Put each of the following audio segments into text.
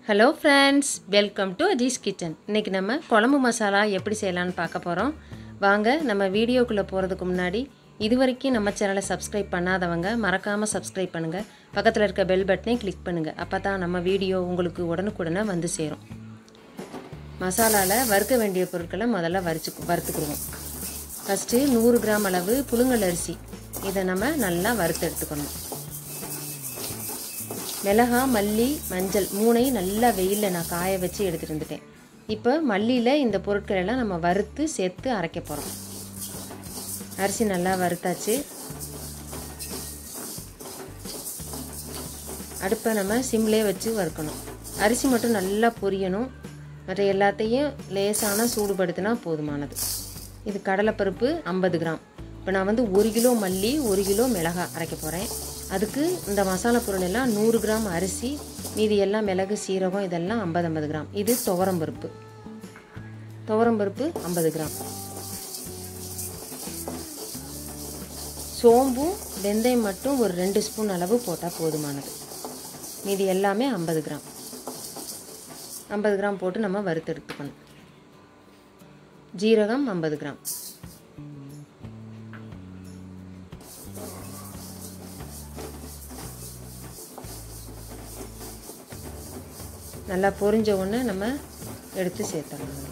hello friends welcome to Aziz kitchen இன்றைக்கி நம்ம குழம்பு மசாலா எப்படி செய்யலான்னு பார்க்க போகிறோம் வாங்க நம்ம வீடியோக்குள்ளே போகிறதுக்கு முன்னாடி இது வரைக்கும் நம்ம சேனலை சப்ஸ்கிரைப் பண்ணாதவங்க மறக்காமல் சப்ஸ்கிரைப் பண்ணுங்கள் பக்கத்தில் இருக்க பெல் பட்டனை கிளிக் பண்ணுங்கள் அப்போ தான் நம்ம வீடியோ உங்களுக்கு உடனுக்குடனே வந்து சேரும் மசாலாவில் வறுக்க வேண்டிய பொருட்களை முதல்ல வறுச்சு வறுத்துக்குருவோம் ஃபஸ்ட்டு நூறு கிராம் அளவு புழுங்கல் அரிசி இதை நம்ம நல்லா வறுத்து எடுத்துக்கணும் மிளகா மல்லி மஞ்சள் மூணையும் நல்லா வெயிலில் நான் காய வச்சு எடுத்துகிட்டு வந்துட்டேன் இப்போ மல்லியில் இந்த பொருட்கள் எல்லாம் நம்ம வறுத்து சேர்த்து அரைக்க போகிறோம் அரிசி நல்லா வறுத்தாச்சு அடுப்பை நம்ம சிம்லேயே வச்சு வறுக்கணும் அரிசி மட்டும் நல்லா பொரியணும் மற்ற எல்லாத்தையும் லேசான சூடுபடுத்தினா போதுமானது இது கடலைப்பருப்பு ஐம்பது கிராம் இப்போ நான் வந்து ஒரு கிலோ மல்லி ஒரு கிலோ மிளகாய் அரைக்க போகிறேன் அதுக்கு இந்த மசாலா பொருள் எல்லாம் நூறு கிராம் அரிசி மீதி எல்லாம் மிளகு சீரகம் இதெல்லாம் ஐம்பது ஐம்பது கிராம் இது துவரம்பருப்பு துவரம்பருப்பு ஐம்பது கிராம் சோம்பும் வெந்தயம் மட்டும் ஒரு ரெண்டு ஸ்பூன் அளவு போட்டால் போதுமானது மீதி எல்லாமே ஐம்பது கிராம் ஐம்பது கிராம் போட்டு நம்ம வறுத்து எடுத்துக்கணும் ஜீரகம் ஐம்பது கிராம் நல்லா பொரிஞ்ச உடனே நம்ம எடுத்து சேர்த்துடலாம்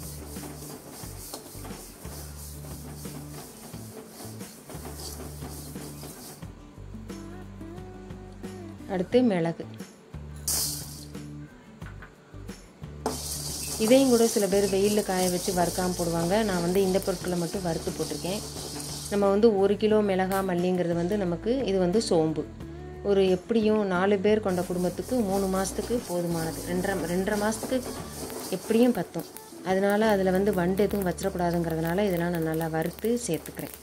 அடுத்து மிளகு இதையும் கூட சில பேர் வெயிலில் காய வச்சு வறுக்காமல் போடுவாங்க நான் வந்து இந்த பொருட்களை மட்டும் வறுத்து போட்டிருக்கேன் நம்ம வந்து ஒரு கிலோ மிளகா மல்லிங்கிறது வந்து நமக்கு இது வந்து சோம்பு ஒரு எப்படியும் நாலு பேர் கொண்ட குடும்பத்துக்கு மூணு மாதத்துக்கு போதுமானது ரெண்டரை ரெண்டரை மாதத்துக்கு எப்படியும் பத்தும் அதனால் அதில் வந்து வண்டு எதுவும் வச்சிடக்கூடாதுங்கிறதுனால இதெல்லாம் நான் நல்லா வறுத்து சேர்த்துக்கிறேன்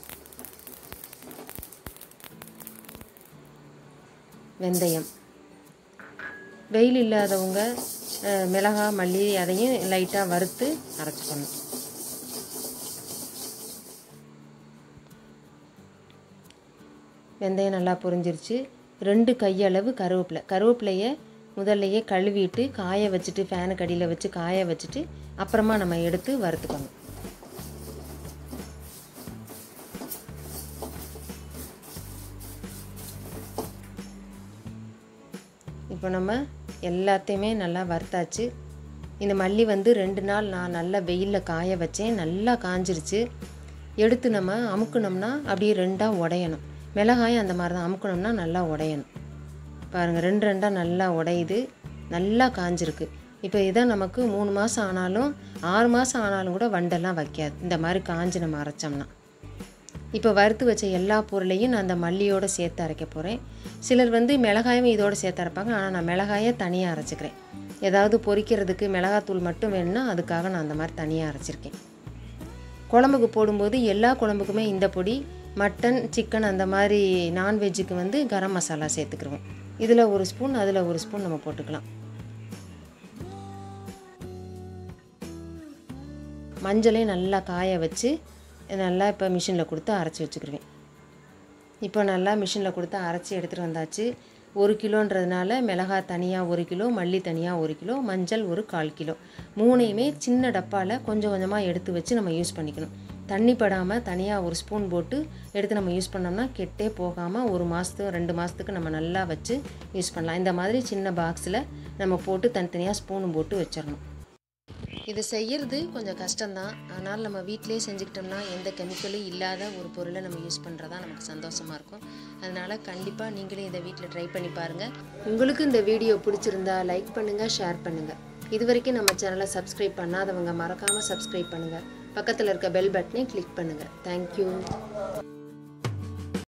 வெந்தயம் வெயில் இல்லாதவங்க மிளகா மல்லி அதையும் லைட்டாக வறுத்து அரைச்சிக்கணும் வெந்தயம் நல்லா பொரிஞ்சிருச்சு ரெண்டு கையளவு கருவேப்பிலை கருவேப்பிலையை முதல்லையே கழுவிட்டு காய வச்சுட்டு ஃபேனுக்கு அடியில் வச்சு காய வச்சுட்டு அப்புறமா நம்ம எடுத்து வறுத்துக்கணும் இப்போ நம்ம எல்லாத்தையுமே நல்லா வறுத்தாச்சு இந்த மல்லி வந்து ரெண்டு நாள் நான் நல்லா வெயிலில் காய வச்சேன் நல்லா காஞ்சிருச்சு எடுத்து நம்ம அமுக்குனோம்னா அப்படியே ரெண்டாக உடையணும் மிளகாயும் அந்த மாதிரி தான் அமுக்கணும்னா நல்லா உடையணும் பாருங்கள் ரெண்டு ரெண்டாக நல்லா உடையுது நல்லா காஞ்சிருக்கு இப்போ இதான் நமக்கு மூணு மாதம் ஆனாலும் ஆறு மாதம் ஆனாலும் கூட வண்டெல்லாம் வைக்காது இந்த மாதிரி காஞ்சி நம்ம அரைச்சோம்னா இப்போ வறுத்து வச்ச எல்லா பொருளையும் நான் அந்த மல்லியோடு சேர்த்து அரைக்க போகிறேன் சிலர் வந்து மிளகாயும் இதோடு சேர்த்து அரைப்பாங்க ஆனால் நான் மிளகாயை தனியாக அரைச்சிக்கிறேன் ஏதாவது பொரிக்கிறதுக்கு மிளகாத்தூள் மட்டும் வேணும்னா அதுக்காக நான் அந்த மாதிரி தனியாக அரைச்சிருக்கேன் குழம்புக்கு போடும்போது எல்லா குழம்புக்குமே இந்த பொடி மட்டன் சிக்கன் அந்த மாதிரி நான்வெஜ்ஜுக்கு வந்து கரம் மசாலா சேர்த்துக்கிருவோம் இதில் ஒரு ஸ்பூன் அதில் ஒரு ஸ்பூன் நம்ம போட்டுக்கலாம் மஞ்சளையும் நல்லா காய வச்சு நல்லா இப்போ மிஷினில் கொடுத்து அரைச்சி வச்சுக்கிருவேன் இப்போ நல்லா மிஷினில் கொடுத்து அரைச்சி எடுத்துகிட்டு வந்தாச்சு ஒரு கிலோன்றதுனால மிளகாய் தனியாக ஒரு கிலோ மல்லி தனியாக ஒரு கிலோ மஞ்சள் ஒரு கால் கிலோ மூணையுமே சின்ன டப்பாவில் கொஞ்சம் கொஞ்சமாக எடுத்து வச்சு நம்ம யூஸ் பண்ணிக்கணும் தண்ணி படாமல் தனியாக ஒரு ஸ்பூன் போட்டு எடுத்து நம்ம யூஸ் பண்ணோம்னா கெட்டே போகாமல் ஒரு மாதத்துக்கு ரெண்டு மாதத்துக்கு நம்ம நல்லா வச்சு யூஸ் பண்ணலாம் இந்த மாதிரி சின்ன பாக்ஸில் நம்ம போட்டு தனித்தனியாக ஸ்பூனும் போட்டு வச்சிடணும் இது செய்கிறது கொஞ்சம் கஷ்டம்தான் ஆனால் நம்ம வீட்டிலே செஞ்சுக்கிட்டோம்னா எந்த கெமிக்கலும் இல்லாத ஒரு பொருளை நம்ம யூஸ் பண்ணுறதா நமக்கு சந்தோஷமாக இருக்கும் அதனால் கண்டிப்பாக நீங்களும் இதை வீட்டில் ட்ரை பண்ணி பாருங்கள் உங்களுக்கு இந்த வீடியோ பிடிச்சிருந்தா லைக் பண்ணுங்கள் ஷேர் பண்ணுங்கள் இது வரைக்கும் நம்ம சேனலை சப்ஸ்கிரைப் பண்ணாதவங்க மறக்காமல் சப்ஸ்கிரைப் பண்ணுங்கள் பக்கத்தில் இருக்க பெல் பட்டனை கிளிக் பண்ணுங்கள் தேங்க்யூ